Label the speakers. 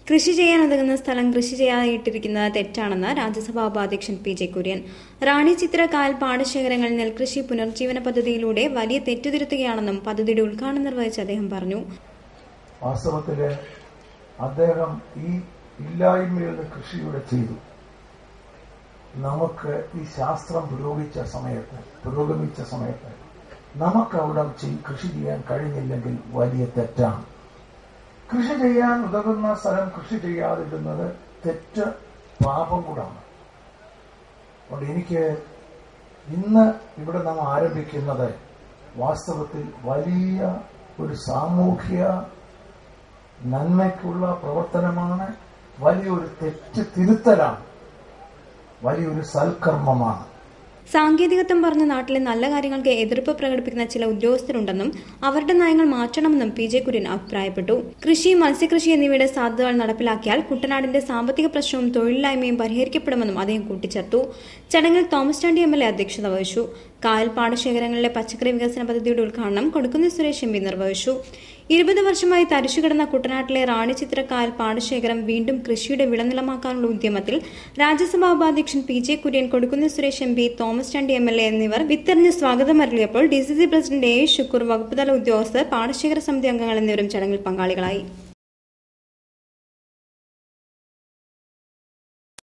Speaker 1: കൃഷി ചെയ്യാൻ ഉതകുന്ന സ്ഥലം കൃഷി ചെയ്യാതെ ഇട്ടിരിക്കുന്നത് തെറ്റാണെന്ന് രാജ്യസഭാ ഉപാധ്യക്ഷൻ പി ജെ കുര്യൻ റാണി ചിത്ര കായൽ പാടശേഖരങ്ങൾ നെൽകൃഷി പുനർജീവന പദ്ധതിയിലൂടെ വലിയ തെറ്റുതിരുത്തുകയാണെന്നും പദ്ധതിയുടെ ഉദ്ഘാടനം നിർവഹിച്ച് അദ്ദേഹം പറഞ്ഞു
Speaker 2: വാസ്തവത്തില് അദ്ദേഹം ഈ ഇല്ലായ്മയുള്ള കൃഷിയുടെ ചെയ്തു നമുക്ക് ഈ ശാസ്ത്രം പുരോഗമിച്ച സമയത്ത് പുരോഗമിച്ച സമയത്ത് നമുക്ക് അവിടെ ചെയ്- കൃഷി ചെയ്യാൻ കഴിഞ്ഞില്ലെങ്കിൽ വലിയ തെറ്റാണ് കൃഷി ചെയ്യാൻ ഉതകുന്ന സ്ഥലം കൃഷി ചെയ്യാതിരുന്നത് തെറ്റ് പാപം കൂടാണ് അതുകൊണ്ട് എനിക്ക് ഇന്ന് ഇവിടെ നാം ആരംഭിക്കുന്നത് വാസ്തവത്തിൽ വലിയ ഒരു സാമൂഹ്യ നന്മയ്ക്കുള്ള പ്രവർത്തനമാണ് വലിയൊരു തെറ്റ് തിരുത്തലാണ് വലിയൊരു സൽക്കർമ്മമാണ്
Speaker 1: സാങ്കേതികത്വം പറഞ്ഞ നാട്ടിലെ നല്ല കാര്യങ്ങൾക്ക് എതിർപ്പ് പ്രകടിപ്പിക്കുന്ന ചില ഉദ്യോഗസ്ഥരുണ്ടെന്നും അവരുടെ നയങ്ങൾ മാറ്റണമെന്നും പി ജെ കുര്യൻ അഭിപ്രായപ്പെട്ടു കൃഷി മത്സ്യകൃഷി എന്നിവയുടെ സാധ്യതകൾ നടപ്പിലാക്കിയാൽ കുട്ടനാടിന്റെ സാമ്പത്തിക പ്രശ്നവും തൊഴിലില്ലായ്മയും പരിഹരിക്കപ്പെടുമെന്നും അദ്ദേഹം കൂട്ടിച്ചേർത്തു ചടങ്ങിൽ Thomas Chandy M L A അധ്യക്ഷത വഹിച്ചു കായൽ പാടശേഖരങ്ങളിലെ പച്ചക്കറി വികസന പദ്ധതിയുടെ ഉദ്ഘാടനം കൊടുക്കുന്നിൽ സുരേഷ് എം പി നിർവഹിച്ചു ഇരുപത് വർഷമായി തരിശുകിടന്ന കുട്ടനാട്ടിലെ റാണിച്ചിത്ര കായൽ പാടശേഖരം വീണ്ടും കൃഷിയുടെ വിളനിലമാക്കാനുള്ള ഉദ്യമത്തിൽ രാജ്യസഭാ ഉപാധ്യക്ഷൻ P J Kurien Kodikunnil Suresh M P Thomas Chandy M L A എന്നിവർ വിത്തെറിഞ്ഞ് സ്വാഗതം അറിയിച്ചപ്പോൾ D C C president A Shukkur വകുപ്പുതല ഉദ്യോഗസ്ഥർ പാടശേഖര സമിതി അംഗങ്ങൾ എന്നിവരും ചടങ്ങിൽ പങ്കാളികളായി